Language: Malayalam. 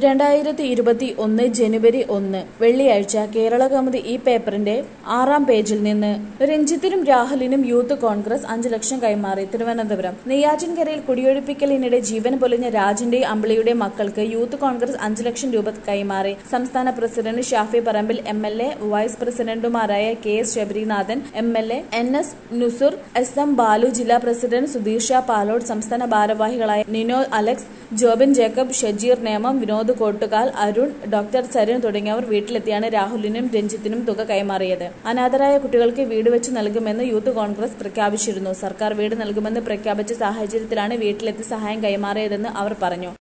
രണ്ടായിരത്തി ഇരുപത്തി ഒന്ന് ജനുവരി ഒന്ന് വെള്ളിയാഴ്ച കേരള കൗമുദി ഈ പേപ്പറിന്റെ ആറാം പേജിൽ നിന്ന് രഞ്ജിത്തിനും രാഹുലിനും യൂത്ത് കോൺഗ്രസ് അഞ്ചു ലക്ഷം കൈമാറി തിരുവനന്തപുരം നെയ്യാറ്റിൻകരയിൽ കുടിയൊഴിപ്പിക്കലിനിടെ ജീവൻ പൊലിഞ്ഞ രാജിന്റെയും അമ്പിളിയുടെ മക്കൾക്ക് യൂത്ത് കോൺഗ്രസ് അഞ്ചു ലക്ഷം രൂപ കൈമാറി സംസ്ഥാന president Shafi Parambil M L A vice പ്രസിഡന്റുമാരായ K S Sabarinathan M L A N S Nusur S M Balu ജില്ലാ പ്രസിഡന്റ് സുധീർ ഷാ പാലോട് സംസ്ഥാന ഭാരവാഹികളായ Nino Alex Jobin Jacob Shajeer Nemom Vinod Kottukal Arun doctor Sarin തുടങ്ങിയവർ വീട്ടിലെത്തിയാണ് രാഹുലിനും രഞ്ജിത്തിനും തുക കൈമാറിയത് അനാഥരായ കുട്ടികൾക്ക് വീട് വെച്ച് നൽകുമെന്ന് യൂത്ത് കോൺഗ്രസ് പ്രഖ്യാപിച്ചിരുന്നു സർക്കാർ വീട് നൽകുമെന്ന് പ്രഖ്യാപിച്ച സാഹചര്യത്തിലാണ് വീട്ടിലെത്തി സഹായം കൈമാറിയതെന്ന് അവർ പറഞ്ഞു